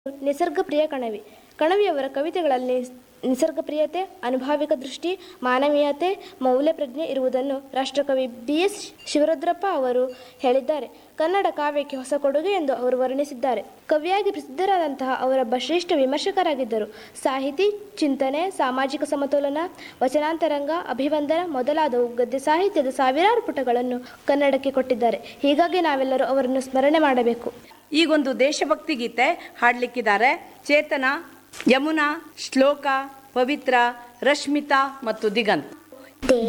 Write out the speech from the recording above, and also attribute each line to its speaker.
Speaker 1: ನಿಸರ್ಗಪ್ರಿಯ ಕಣವಿ ಕಣವಿಯವರ ಕವಿತೆಗಳಲ್ಲಿ ನಿಸರ್ಗಪ್ರಿಯತೆ ಅನುಭಾವಿಕ ದೃಷ್ಟಿ ಮಾನವೀಯತೆ ಮೌಲ್ಯ ಪ್ರಜ್ಞೆ ಇರುವುದನ್ನು ರಾಷ್ಟ್ರಕವಿ ಬಿ ಎಸ್ ಶಿವರುದ್ರಪ್ಪ ಅವರು ಹೇಳಿದ್ದಾರೆ ಕನ್ನಡ ಕಾವ್ಯಕ್ಕೆ ಹೊಸ ಕೊಡುಗೆ ಎಂದು ಅವರು ವರ್ಣಿಸಿದ್ದಾರೆ ಕವಿಯಾಗಿ ಪ್ರಸಿದ್ಧರಾದಂತಹ ಅವರೊಬ್ಬ ಶ್ರೇಷ್ಠ ವಿಮರ್ಶಕರಾಗಿದ್ದರು ಸಾಹಿತಿ ಚಿಂತನೆ ಸಾಮಾಜಿಕ ಸಮತೋಲನ ವಚನಾಂತರಂಗ ಅಭಿವಂದನ ಮೊದಲಾದವು ಗದ್ಯ ಸಾಹಿತ್ಯದ ಸಾವಿರಾರು ಪುಟಗಳನ್ನು ಕನ್ನಡಕ್ಕೆ ಕೊಟ್ಟಿದ್ದಾರೆ ಹೀಗಾಗಿ ನಾವೆಲ್ಲರೂ ಅವರನ್ನು ಸ್ಮರಣೆ ಮಾಡಬೇಕು
Speaker 2: ಈಗೊಂದು ದೇಶಭಕ್ತಿ ಗೀತೆ ಹಾಡ್ಲಿಕ್ಕಿದ್ದಾರೆ ಚೇತನ ಯಮುನಾ ಶ್ಲೋಕ ಪವಿತ್ರ ರಶ್ಮಿತಾ ಮತ್ತು ದಿಗಂತ್